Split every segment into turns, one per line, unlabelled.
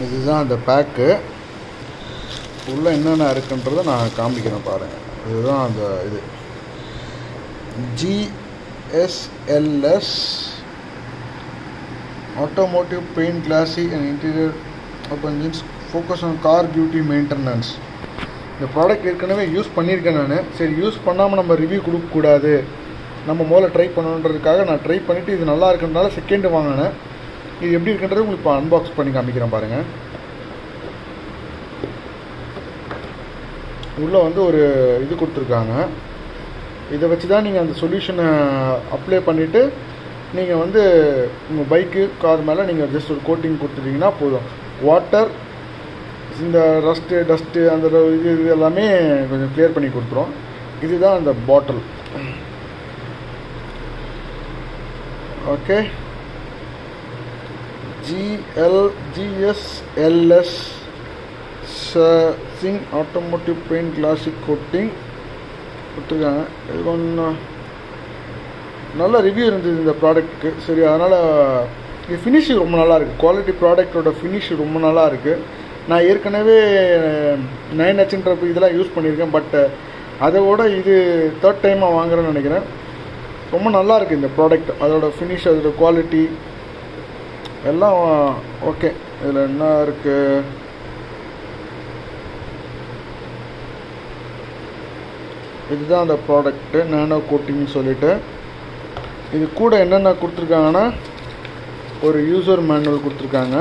இதுதான் அந்த பேக்கு உள்ளே என்னென்ன இருக்குன்றதை நான் காமிக்கிறேன் பாருங்கள் இதுதான் அந்த இது GSLS automotive paint glassy and interior of engines focus on car duty maintenance இந்த ப்ராடக்ட் ஏற்கனவே யூஸ் பண்ணியிருக்கேன் நான் சரி யூஸ் பண்ணாமல் நம்ம ரிவ்யூ கொடுக்கக்கூடாது நம்ம முதல்ல ட்ரை பண்ணணுன்றதுக்காக நான் ட்ரை பண்ணிவிட்டு இது நல்லா இருக்குன்றனால செகண்ட் வாங்கினேன் இது எப்படி இருக்குன்றது உங்களுக்கு இப்போ அன்பாக்ஸ் பண்ணி காமிக்கிறேன் பாருங்கள் உள்ளே வந்து ஒரு இது கொடுத்துருக்காங்க இதை வச்சு தான் நீங்கள் அந்த சொல்யூஷனை அப்ளை பண்ணிவிட்டு நீங்கள் வந்து உங்கள் பைக்கு கார் மேலே நீங்கள் ஜஸ்ட் ஒரு கோட்டிங் கொடுத்துட்டீங்கன்னா போதும் வாட்டர் இந்த ரஸ்ட்டு டஸ்ட்டு அந்த இது இது எல்லாமே கொஞ்சம் க்ளியர் பண்ணி கொடுத்துரும் இதுதான் அந்த பாட்டில் ஓகே ஜிஎல் ஜிஎஸ்எல்எஸ் சிங் ஆட்டோமோட்டிவ் பெயிண்ட் கிளாசிக் கோட்டிங் கொடுத்துருக்காங்க இது கொஞ்சம் நல்ல ரிவ்யூ இருந்தது இந்த ப்ராடக்ட்டுக்கு சரி அதனால் இது ஃபினிஷ் ரொம்ப நல்லா இருக்குது குவாலிட்டி ப்ராடக்ட்டோட ஃபினிஷ் ரொம்ப நல்லா இருக்குது நான் ஏற்கனவே நைன் ஹெச்ன்ற இதெல்லாம் யூஸ் பண்ணியிருக்கேன் பட் அதை விட இது தேர்ட் டைமாக வாங்குறேன்னு நினைக்கிறேன் ரொம்ப நல்லா இருக்குது இந்த ப்ராடக்ட் அதோட ஃபினிஷ் அதோட குவாலிட்டி எல்லாம் ஓகே இதில் என்ன இருக்குது இதுதான் அந்த ப்ராடக்ட்டு நேனோ கோட்டிங்னு சொல்லிட்டு இது கூட என்னென்ன கொடுத்துருக்காங்கன்னா ஒரு யூசர் மேனுவல் கொடுத்துருக்காங்க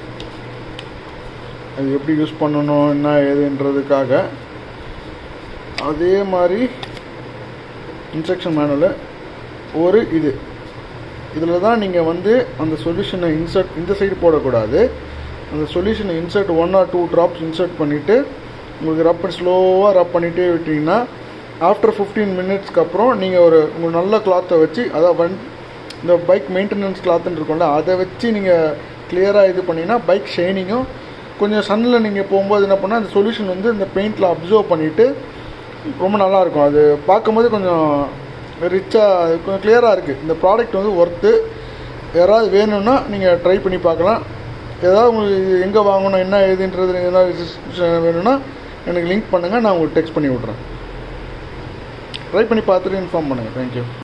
அது எப்படி யூஸ் பண்ணணும் என்ன ஏதுன்றதுக்காக அதே மாதிரி இன்ஸ்ட்ரக்ஷன் மேனுவலு ஒரு இது இதில் தான் நீங்கள் வந்து அந்த சொல்யூஷனை இன்சர்ட் இந்த சைடு போடக்கூடாது அந்த சொல்யூஷனை insert one or two drops insert பண்ணிவிட்டு உங்களுக்கு ரப் ஸ்லோவாக ரப் பண்ணிகிட்டே விட்டிங்கன்னா ஆஃப்டர் ஃபிஃப்டீன் மினிட்ஸ்க்கு அப்புறம் நீங்கள் ஒரு உங்களுக்கு நல்ல கிளாத்தை வச்சு அதான் வன் இந்த பைக் மெயின்டெனன்ஸ் கிளாத்துன்னு இருக்கும்ல அதை வச்சு நீங்கள் கிளியராக இது பண்ணிங்கன்னா பைக் ஷைனிங்கும் கொஞ்சம் சன்னில் நீங்கள் போகும்போது என்ன பண்ணால் அந்த சொல்யூஷன் வந்து இந்த பெயிண்டில் அப்சர்வ் பண்ணிவிட்டு ரொம்ப நல்லாயிருக்கும் அது பார்க்கும்போது கொஞ்சம் ரிச்சாக கொஞ்சம் கிளியராக இருக்குது இந்த ப்ராடக்ட் வந்து ஒர்த்து யாராவது வேணும்னா நீங்கள் ட்ரை பண்ணி பார்க்கலாம் ஏதாவது உங்களுக்கு எங்கே வாங்கணும் என்ன ஏதுன்றது ஏதாவது வேணும்னா எனக்கு லிங்க் பண்ணுங்கள் நான் உங்களுக்கு டெக்ஸ்ட் பண்ணி விட்றேன் ட்ரை பண்ணி பார்த்துட்டு இன்ஃபார்ம் பண்ணுங்கள் தேங்க்யூ